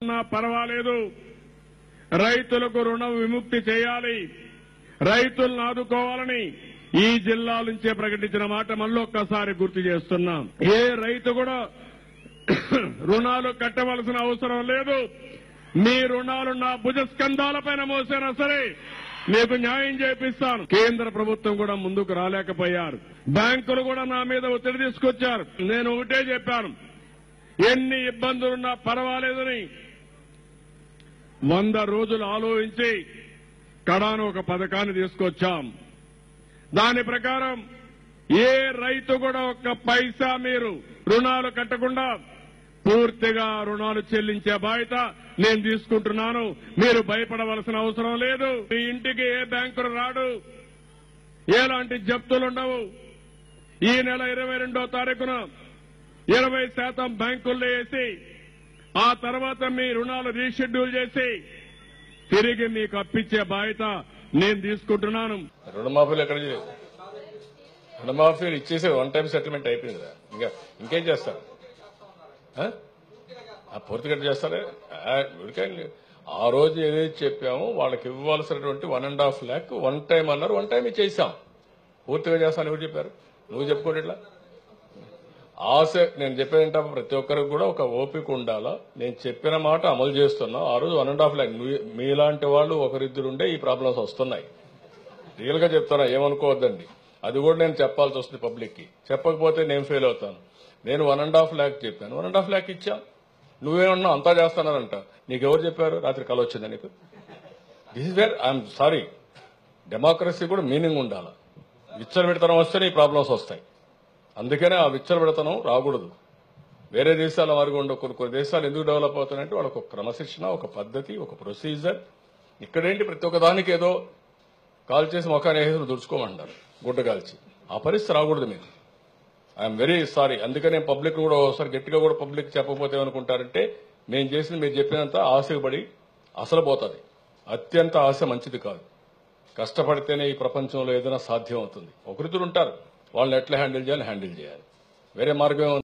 ఉన్నా పర్వాలేదు రైతులకు రుణ విముక్తి చేయాలి రైతులను ఆదుకోవాలని ఈ జిల్లా నుంచే ప్రకటించిన మాట మళ్ళీ ఒక్కసారి గుర్తు చేస్తున్నాం ఏ రైతు కూడా రుణాలు కట్టవలసిన అవసరం లేదు మీ రుణాలు నా భుజస్కంధాలపైన మోసినా సరే మీకు న్యాయం చేపిస్తాను కేంద్ర ప్రభుత్వం కూడా ముందుకు రాలేకపోయారు బ్యాంకులు కూడా నా మీద ఒత్తిడి తీసుకొచ్చారు నేను ఒకటే చెప్పాను ఎన్ని ఇబ్బందులున్నా పర్వాలేదని వంద రోజులు ఆలోచించి కడాను ఒక పథకాన్ని తీసుకొచ్చాం దాని ప్రకారం ఏ రైతు కూడా ఒక్క పైసా మీరు రుణాలు కట్టకుండా పూర్తిగా రుణాలు చెల్లించే బాధ్యత నేను తీసుకుంటున్నాను మీరు భయపడవలసిన అవసరం లేదు మీ ఇంటికి ఏ బ్యాంకులు రాడు ఎలాంటి జప్తులుండవు ఈ నెల ఇరవై రెండో తారీఖున ఇరవై శాతం బ్యాంకుల్లో వేసి ఆ తర్వాత మీ రుణాలు రీషెడ్యూల్ చేసి తిరిగి మీకు అప్పించే బాధ్యత నేను తీసుకుంటున్నాను రుణమాఫీలు ఎక్కడ చేయలేదు రుణమాఫీలు ఇచ్చేసి వన్ టైం సెటిల్మెంట్ అయిపోయింది కదా ఇంకా ఇంకేం చేస్తారు ఆ? ఆ పూర్తిగా చేస్తారే ఆ, ఉరికాయలు. ఆ రోజు ఏదైతే చెప్పామో వాళ్ళకి ఇవ్వాల్సినటువంటి one and half lakh one time అన్నారు వన్ టైం ఇచ్చేసాం పూర్తిగా చేస్తాను ఎవరు చెప్పారు నువ్వు చెప్పుకోండి ఇట్లా ఆశ నేను చెప్పేదంటే ప్రతి ఒక్కరికి కూడా ఒక ఓపిక ఉండాలా నేను చెప్పిన మాట అమలు చేస్తున్నా ఆ రోజు వన్ అండ్ హాఫ్ ల్యాక్ నువ్వు- మీలాంటి వాళ్ళు ఒకరిద్దరు ఉండే ఈ ప్రాబ్లమ్స్ వస్తున్నాయి రియల్ గా చెప్తున్నా ఏమనుకోవద్దండి అది కూడా నేను చెప్పాల్సి వస్తుంది పబ్లిక్ కి చెప్పకపోతే నేను ఫెయిల్ అవుతాను నేను వన్ అండ్ హాఫ్ ల్యాక్ చెప్పాను వన్ అండ్ హాఫ్ ల్యాక్ ఇచ్చా నువ్వేమన్నా అంతా చేస్తానంట నీకు ఎవరు చెప్పారు రాత్రి కల వచ్చిందా నీకు this is where I'm sorry democracy కూడా మీనింగ్ ఉండాలి విచ్చలబెడతనం వస్తేనే ఈ ప్రాబ్లమ్స్ వస్తాయి అందుకనే ఆ విచ్చలబెడతనం రాకూడదు వేరే దేశాల వారికి ఉండే కొన్ని కొన్ని దేశాలు ఎందుకు డెవలప్ అవుతున్నాయంటే వాళ్ళకు ఒక క్రమశిక్షణ ఒక పద్ధతి ఒక ప్రొసీజర్ ఇక్కడేంటి ప్రతి ఒక్క దానికి ఏదో కాల్ చేసి మొఖాన్ని వేసి దుడుచుకోమంటారు గుడ్డ కాల్చి ఆ పరిస్థితి రాకూడదు మీకు ఐఎమ్ వెరీ సారీ అందుకనే పబ్లిక్ కూడా ఒకసారి గట్టిగా కూడా పబ్లిక్ చెప్పకపోతే ఏమనుకుంటారంటే మేము చేసింది మీరు చెప్పినంత ఆశపడి అసలు పోతుంది అత్యంత ఆశ మంచిది కాదు కష్టపడితేనే ఈ ప్రపంచంలో ఏదైనా సాధ్యం అవుతుంది ఒకరిద్దరు ఉంటారు వాళ్ళని ఎట్లా హ్యాండిల్ చేయాలి హ్యాండిల్ చేయాలి వేరే మార్గం ఏముంది?